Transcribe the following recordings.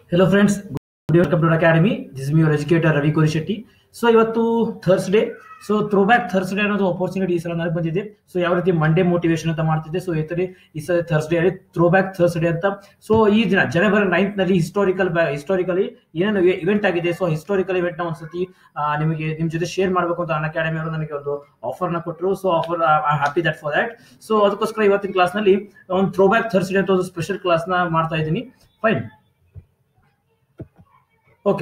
Hello friends, good welcome to Academy. This is me your educator Ravi Korishetty. So ಇವತ್ತು Thursday so throw back Thursday ಅನ್ನೋದು opportunity ಈ ಸಲ ನನಗೆ ಬಂದಿದೆ so ಯಾವ ರೀತಿ ಮಂಡೇ ಮೋಟಿವೇಶನ್ ಅಂತ ಮಾಡ್ತಿದ್ದೆ ಸೊ ಈ ತರ ಈ ಸಲ ಥರ್ಸ್ಡೇ ಅಲ್ಲಿ ಥ್ರೋ ಬ್ಯಾಕ್ ಥರ್ಸ್ಡೇ ಅಂತ ಸೊ ಈ ದಿನ ಜನವರಿ ನೈನ್ತ್ ನಲ್ಲಿ ಹಿಸ್ಟೋರಿಕಲ್ ಹಿಸ್ಟೋರಿಕಲಿ ಏನೇನು ಇವೆಂಟ್ ಆಗಿದೆ ಸೊ ಹಿಸ್ಟೋರಿಕಲ್ ಇವೆಂಟ್ ನ ಒಂದ್ಸತಿ ಆ, ನಿಮಗೆ ನಿಮ್ ಜೊತೆ ಶೇರ್ ಮಾಡಬೇಕು ಅಂತ ಅನ್ ಅಕಾಡೆಮಿ ಅವರು ನನಗೆ ಒಂದು ಆಫರ್ ನ ಕೊಟ್ಟರು so offer happy that for that so ಅದಕ್ಕೋಸ್ಕರ ಇವತ್ತಿನ ಕ್ಲಾಸ್ ನಲ್ಲಿ ಒಂದು ಥ್ರೋ ಬ್ಯಾಕ್ ಥರ್ಸ್ಡೇ ಅಂತ ಒಂದು ಸ್ಪೆಷಲ್ ಕ್ಲಾಸ್ ನ ಮಾಡ್ತಾ ಇದ್ದೀನಿ fine okay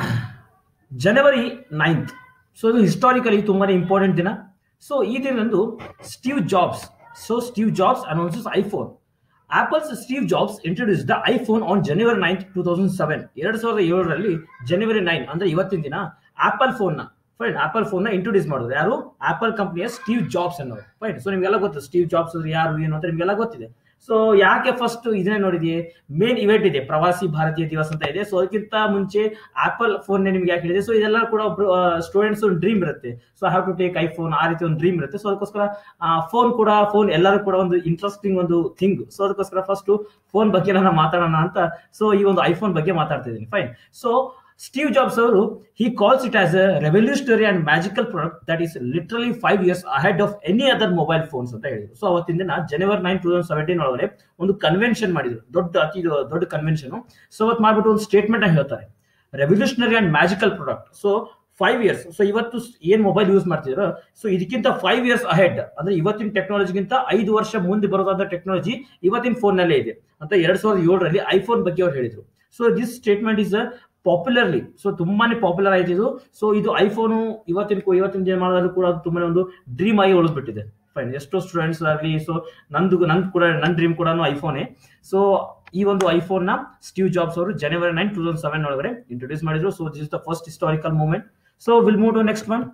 January ninth so ಇದು ಹಿಸ್ಟಾರಿಕಲಿ ತುಂಬಾನೇ ಇಂಪಾರ್ಟೆಂಟ್ ದಿನ ಸೊ ಈ ದಿನದಂದು Steve Jobs so Steve Jobs announces iPhone Apple's Steve Jobs introduce the iPhone on January ninth two thousand seven ಎರಡ್ ಸಾವಿರದ ಏಳರಲ್ಲಿ ಜನವರಿ ನೈನ್ ಅಂದ್ರೆ ಇವತ್ತಿನ ದಿನ ಆಪಲ್ ಫೋನ್ ನ ಫೈನ್ ಆಪಲ್ ಫೋನ್ ನ ಇಂಟ್ರೊಡ್ಯೂಸ್ ಮಾಡಿದ್ರು ಯಾರು ಆಪಲ್ ಕಂಪನಿಯ ಸ್ಟೀವ್ ಜಾಬ್ಸ್ ಅನ್ನೋರು ಫೈನ್ ಸೊ ನಿಮ್ಗೆಲ್ಲ ಗೊತ್ತು ಸ್ಟೀವ್ ಜಾಬ್ಸ್ ಅಂದ್ರೆ ಯಾರು ಏನು ಅಂತ ನಿಮ್ಗೆಲ್ಲ ಗೊತ್ತಿದೆ ಸೊ ಯಾಕೆ ಫಸ್ಟ್ ಇದನ್ನೇ ನೋಡಿದ್ಯೆ ಮೇನ್ ಇವೆಂಟ್ ಇದೆ ಪ್ರವಾಸಿ ಭಾರತೀಯ ದಿವಸ ಅಂತ ಇದೆ ಸೊ ಅದಕ್ಕಿಂತ ಮುಂಚೆ ಆಪಲ್ ಫೋನ್ ನಿಮ್ಗೆ ಯಾಕೆ ಹೇಳಿದೆ ಸೊ ಇದೆಲ್ಲ ಕೂಡ ಒಬ್ರು ಸ್ಟೂಡೆಂಟ್ಸ್ ಒಂದು ಡ್ರೀಮ್ ಇರುತ್ತೆ so have to take iPhone ಆ ರೀತಿ ಒಂದು ಡ್ರೀಮ್ ಇರುತ್ತೆ ಸೊ ಅದಕ್ಕೋಸ್ಕರ ಫೋನ್ ಕೂಡ ಫೋನ್ ಎಲ್ಲರೂ ಕೂಡ ಒಂದು ಇಂಟ್ರೆಸ್ಟಿಂಗ್ ಒಂದು ಥಿಂಗ್ ಸೊ ಅದಕ್ಕೋಸ್ಕರ ಫಸ್ಟ್ ಫೋನ್ ಬಗ್ಗೆ ನಾನು ಮಾತಾಡೋಣ ಅಂತ ಸೊ ಈ ಒಂದು ಐಫೋನ್ ಬಗ್ಗೆ ಮಾತಾಡ್ತಾ ಇದ್ದೀನಿ ಫೈನ್ ಸೊ ಸ್ಟೀವ್ ಜಾಬ್ಸ್ ಅವರು he calls it as a revolutionary and magical product that is literally five years ahead of any other mobile phones ಅಂತ ಹೇಳಿದ್ರು ಸೊ ಅವತ್ತಿನ ದಿನ January nine two thousand seventeen ಒಳಗಡೆ ಒಂದು ಕನ್ವೆನ್ಷನ್ ಮಾಡಿದ್ರು ದೊಡ್ಡ ಅತಿ ದೊಡ್ಡ ಕನ್ವೆನ್ಷನ್ ಸೊ ಅವತ್ತು ಮಾಡ್ಬಿಟ್ಟು ಒಂದು ಸ್ಟೇಟ್ಮೆಂಟ್ ಹೇಳ್ತಾರೆ revolutionary and magical product so five years so ಇವತ್ತು ಏನ್ ಮೊಬೈಲ್ ಯೂಸ್ ಮಾಡ್ತಿದ್ರು ಸೊ ಇದಕ್ಕಿಂತ ಫೈವ್ ಇಯರ್ಸ್ ಅಹೆಡ್ ಅಂದ್ರೆ ಇವತ್ತಿನ ಟೆಕ್ನಾಲಜಿಗಿಂತ ಐದು ವರ್ಷ ಮುಂದೆ ಬರೋದಾದ ಟೆಕ್ನಾಲಜಿ ಇವತ್ತಿನ ಫೋನ್ ನಲ್ಲೇ ಇದೆ ಅಂತ ಎರಡ್ ಸಾವಿರದ ಏಳರಲ್ಲಿ ಐಫೋನ್ ಬಗ್ಗೆ ಅವ್ರು ಹೇಳಿದ್ರು so this statement is popularly so ತುಂಬಾನೇ ಪಾಪ್ಯುಲರ್ ಆಯ್ತು ಇದು ಸೊ ಇದು ಐಫೋನು ಇವತ್ತಿನ ಇವತ್ತಿನ ದಿನಮಾನದಲ್ಲೂ ಕೂಡ ಅದು ತುಂಬಾನೇ ಒಂದು ಡ್ರೀಮ್ ಆಗಿ ಉಳಿದ್ಬಿಟ್ಟಿದೆ ಫೈನ್ ಎಷ್ಟೋ ಸ್ಟೂಡೆಂಟ್ಸ್ ಆಗಲಿ ಸೊ ನಂದು ನಂದು ಕೂಡ ನನ್ನ ಡ್ರೀಮ್ ಕೂಡ ಐಫೋನೇ ಸೊ ಈ ಒಂದು ಐಫೋನ್ ನ ಸ್ಟೀವ್ ಜಾಬ್ಸ್ ಅವರು January nine two thousand seven ಒಳಗಡೆ ಇಂಟ್ರೊಡ್ಯೂಸ್ ಮಾಡಿದ್ರು so this is the first historical moment so will move to next one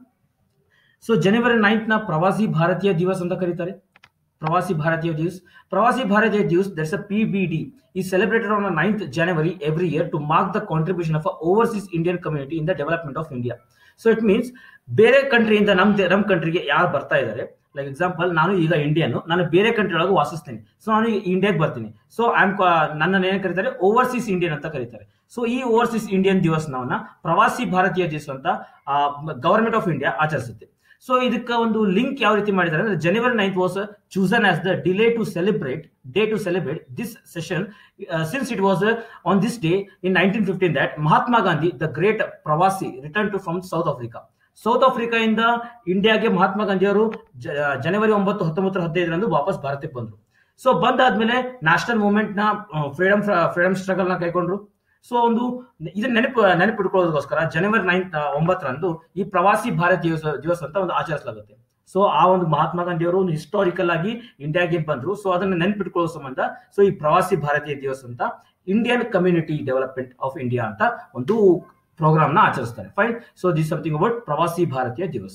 so January ninth ನ ಪ್ರವಾಸಿ ಭಾರತೀಯ ದಿವಸ್ ಅಂತ ಕರೀತಾರೆ ಪ್ರವಾಸಿ Bharatiya Divas Pravasi Bharatiya Divas that's a P B D is celebrated on the 9th January every year to mark the contribution of a overseas Indian community in the development of India. So it means ಬೇರೆ ಕಂಟ್ರಿಯಿಂದ ನಮ್ ನಮ್ ಕಂಟ್ರಿಗೆ ಯಾರು ಬರ್ತಾ ಇದ್ದಾರೆ ಲೈಕ್ ಎಕ್ಸಾಂಪಲ್ ನಾನು ಈಗ Indian ನಾನು ಬೇರೆ ಕಂಟ್ರಿ ಒಳಗೆ ವಾಸಿಸ್ತೀನಿ ಸೊ ನಾನು ಇಂಡಿಯಾಗೆ ಬರ್ತೀನಿ ಸೊ ಐ ಆಮ್ ನನ್ನ ಏನ್ ಕರೀತಾರೆ ಓವರ್ಸೀಸ್ ಇಂಡಿಯನ್ ಅಂತ ಕರೀತಾರೆ ಸೊ ಈ ಓವರ್ಸೀಸ್ ಇಂಡಿಯನ್ ದಿವಸನ ಪ್ರವಾಸಿ ಭಾರತೀಯ ದಿವಸ ಅಂತ ಗವರ್ಮೆಂಟ್ ಆಫ್ ಇಂಡಿಯಾ ಆಚರಿಸುತ್ತೆ ಸೊ ಇದಕ್ಕೆ ಒಂದು ಲಿಂಕ್ ಯಾವ ರೀತಿ ಮಾಡಿದ್ದಾರೆ ಅಂದ್ರೆ January ninth was chosen as the delay to celebrate day to celebrate this session since it was on this day in nineteen fifteen that Mahatma Gandhi the great Pravasi return to from South Africa South ಆಫ್ರಿಕಾದಿಂದ ಇಂಡಿಯಾಗೆ ಮಹಾತ್ಮ ಗಾಂಧಿ ಅವರು ಜನವರಿ ಒಂಬತ್ತು ಹತ್ತೊಂಬತ್ತು ಹದಿನೈದರಂದು ವಾಪಸ್ ಭಾರತಕ್ಕೆ ಬಂದ್ರು so ಬಂದಾದ್ಮೇಲೆ ನ್ಯಾಷನಲ್ ಮೂವ್ಮೆಂಟ್ ನ ಫ್ರೀಡಮ್ ಫ್ರೀಡಮ್ ಸ್ಟ್ರಗಲ್ ನ ಕೈಕೊಂಡ್ರು ಸೊ ಒಂದು ಇದನ್ನ ನೆನಪು ನೆನಪಿಟ್ಕೊಳ್ಳೋದಕ್ಕೋಸ್ಕರ ಜನವರಿ ನೈನ್ತ್ ಒಂಬತ್ತರಂದು ಈ ಪ್ರವಾಸಿ ಭಾರತೀಯ ದಿವಸ ದಿವಸ ಅಂತ ಒಂದು ಆಚರಿಸಲಾಗುತ್ತೆ ಸೊ ಆ ಒಂದು ಮಹಾತ್ಮ ಗಾಂಧಿ ಅವರು ಒಂದು ಹಿಸ್ಟಾರಿಕಲ್ ಆಗಿ ಇಂಡಿಯಾಗೆ ಬಂದ್ರು ಸೊ ಅದನ್ನ ನೆನಪಿಟ್ಕೊಳ್ಳೋ ಸಂಬಂಧ ಸೊ ಈ ಪ್ರವಾಸಿ ಭಾರತೀಯ ದಿವಸ ಅಂತ Indian community development of India ಅಂತ ಒಂದು ಪ್ರೋಗ್ರಾಮ್ ನ ಆಚರಿಸ್ತಾರೆ fine so this something about Pravasi Bharatiya Divas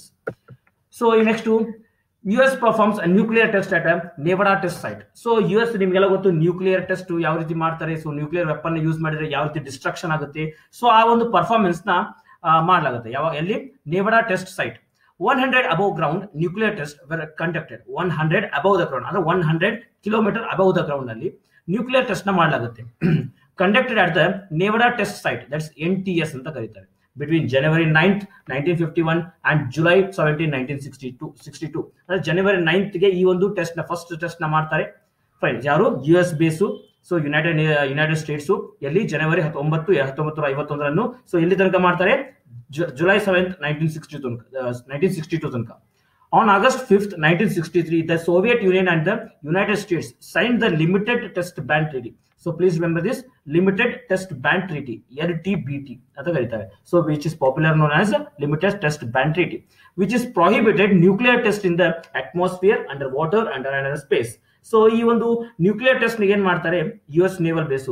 so ಈ next U S performs nuclear test at Nevada test site so U S ನಿಮ್ಗೆಲ್ಲ ಗೊತ್ತು ನ್ಯೂಕ್ಲಿಯರ್ ಟೆಸ್ಟ್ ಯಾವ ರೀತಿ ಮಾಡ್ತಾರೆ ಸೊ ನ್ಯೂಕ್ಲಿಯರ್ ವೆಪನ್ ಯೂಸ್ ಮಾಡಿದ್ರೆ ಯಾವ ರೀತಿ ಡಿಸ್ಟ್ರಕ್ಷನ್ ಆಗುತ್ತೆ ಸೊ ಆ ಒಂದು ಪರ್ಫಾರ್ಮೆನ್ಸ್ ನ ಮಾಡಲಾಗುತ್ತೆ ಯಾವಾಗ ಎಲ್ಲಿ Nevada test site one hundred above ground nuclear test were conducted one hundred above the ground ಅಂದ್ರೆ one hundred kilometre above the ground ಅಲ್ಲಿ ನ್ಯೂಕ್ಲಿಯರ್ ಟೆಸ್ಟ್ ನ ಮಾಡಲಾಗುತ್ತೆ conducted at the Nevada test site that's N T S ಅಂತ ಕರೀತಾರೆ between January ninth nineteen fifty one and July seventeen nineteen sixty two sixty two ಅಂದ್ರೆ January ನೈನ್ತ್ಗೆ ಈ ಒಂದು test ನ first test ನ ಮಾಡ್ತಾರೆ ಫೈನ್ ಯಾರು U S base so united united states ಎಲ್ಲಿ ಜನವರಿ ಹತ್ತೊಂಬತ್ತು ಹತ್ತೊಂಬತ್ತು ನೂರ ಐವತ್ತೊಂದರನ್ನು ಸೊ ಎಲ್ಲಿ ತನಕ ಮಾಡ್ತಾರೆ ಜುಲೈ ಸೆವೆಂತ್ ನೈನ್ಟೀನ್ ಸಿಕ್ಸ್ಟಿ ತನಕ ನೈನ್ಟೀನ್ ಸಿಕ್ಸ್ಟಿ ಟು ತನಕ On August 5th, 1963, the Soviet Union and the United States signed the Limited Test Ban Treaty. So please remember this Limited Test Ban Treaty, LTBT, ಅಂತ ಕರೀತಾರೆ. So which is popular known as Limited Test Ban Treaty, which is prohibited nuclear test in the atmosphere, underwater, and under space. So ಈ ಒಂದು nuclear test ಏನ್ ಮಾಡ್ತಾರೆ U S naval base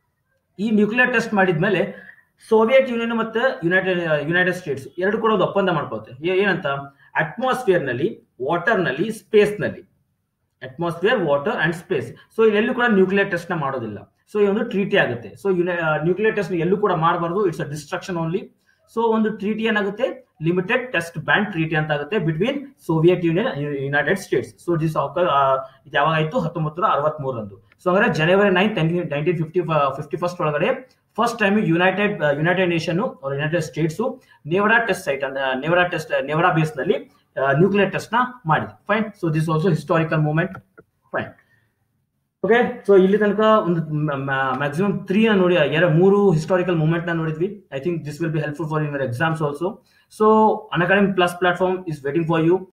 ಈ nuclear test ಮಾಡಿದ್ಮೇಲೆ Soviet Union ಮತ್ತೆ united united states ಎರಡು ಕೂಡ ಒಂದು ಒಪ್ಪಂದ ಮಾಡ್ಕೊಳುತ್ತೆ ಏನಂತ ಅಟ್ಮಾಸ್ಫಿಯರ್ ನಲ್ಲಿ ವಾಟರ್ ನಲ್ಲಿ ಸ್ಪೇಸ್ ನಲ್ಲಿ atmosphere water and space so ಇಲ್ಲೆಲ್ಲೂ ಕೂಡ ನ್ಯೂಕ್ಲಿಯರ್ ಟೆಸ್ಟ್ ನ ಮಾಡೋದಿಲ್ಲ ಸೊ ಈ ಒಂದು ಟ್ರೀಟಿ ಆಗುತ್ತೆ ಸೊ ನ್ಯೂಕ್ಲಿಯರ್ ಟೆಸ್ಟ್ ಎಲ್ಲೂ ಕೂಡ ಮಾಡಬಾರ್ದು it's a destruction only so ಒಂದು ಟ್ರೀಟಿ ಏನಾಗುತ್ತೆ ಲಿಮಿಟೆಡ್ ಟೆಸ್ಟ್ ಬ್ಯಾನ್ ಟ್ರೀಟಿ ಅಂತ ಆಗುತ್ತೆ between Soviet Union United States so this ಯಾವಾಗ ಆಯ್ತು ಹತ್ತೊಂಬತ್ತು ನೂರ ಅರವತ್ತ್ ಮೂರರಂದು ಸೊ ಅಂದ್ರೆ January ninth nineteen fifty fifty first ಒಳಗಡೆ first time united united nation united states Nevada test site Nevada test Nevada base ನಲ್ಲಿ ನ್ಯೂಕ್ಲಿಯರ್ ಟೆಸ್ಟ್ ನ ಮಾಡಿದೆ fine so this also historical moment fine okay so ಇಲ್ಲಿ ತನಕ ಒಂದು maximum three ನ ನೋಡಿ ಎರಡು ಮೂರು ಹಿಸ್ಟಾರಿಕಲ್ ಮೂಮೆಂಟ್ ನ ನೋಡಿದ್ವಿ I think this will be helpful for your exams also so Unacademy plus platform is waiting for you